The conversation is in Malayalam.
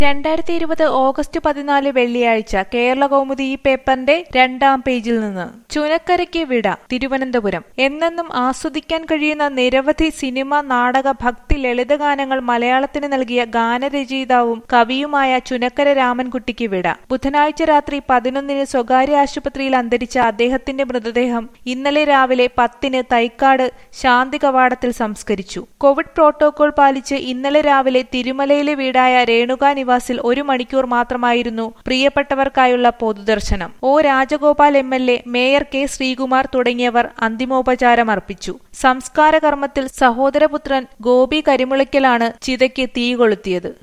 രണ്ടായിരത്തി ഇരുപത് ഓഗസ്റ്റ് പതിനാല് വെള്ളിയാഴ്ച കേരള കൗമുദി ഈ പേപ്പറിന്റെ രണ്ടാം പേജിൽ നിന്ന് ചുനക്കരയ്ക്ക് വിട തിരുവനന്തപുരം എന്നെന്നും ആസ്വദിക്കാൻ കഴിയുന്ന നിരവധി സിനിമ നാടക ഭക്തി ലളിതഗാനങ്ങൾ മലയാളത്തിന് നൽകിയ ഗാനരചയിതാവും കവിയുമായ ചുനക്കര രാമൻകുട്ടിക്ക് വിട ബുധനാഴ്ച രാത്രി പതിനൊന്നിന് സ്വകാര്യ ആശുപത്രിയിൽ അന്തരിച്ച അദ്ദേഹത്തിന്റെ മൃതദേഹം ഇന്നലെ രാവിലെ പത്തിന് തൈക്കാട് ശാന്തി കവാടത്തിൽ സംസ്കരിച്ചു കോവിഡ് പ്രോട്ടോകോൾ പാലിച്ച് ഇന്നലെ രാവിലെ തിരുമലയിലെ വീടായ രേണുക നിവാസിൽ ഒരു മണിക്കൂർ മാത്രമായിരുന്നു പ്രിയപ്പെട്ടവർക്കായുള്ള പൊതുദർശനം O Rajagopal M L A mayor K Sreekumar തുടങ്ങിയവർ അന്തിമോപചാരം അർപ്പിച്ചു സംസ്കാര കർമ്മത്തിൽ സഹോദരപുത്രൻ ഗോപി കരിമുളയ്ക്കലാണ് ചിതയ്ക്ക് തീ കൊളുത്തിയത്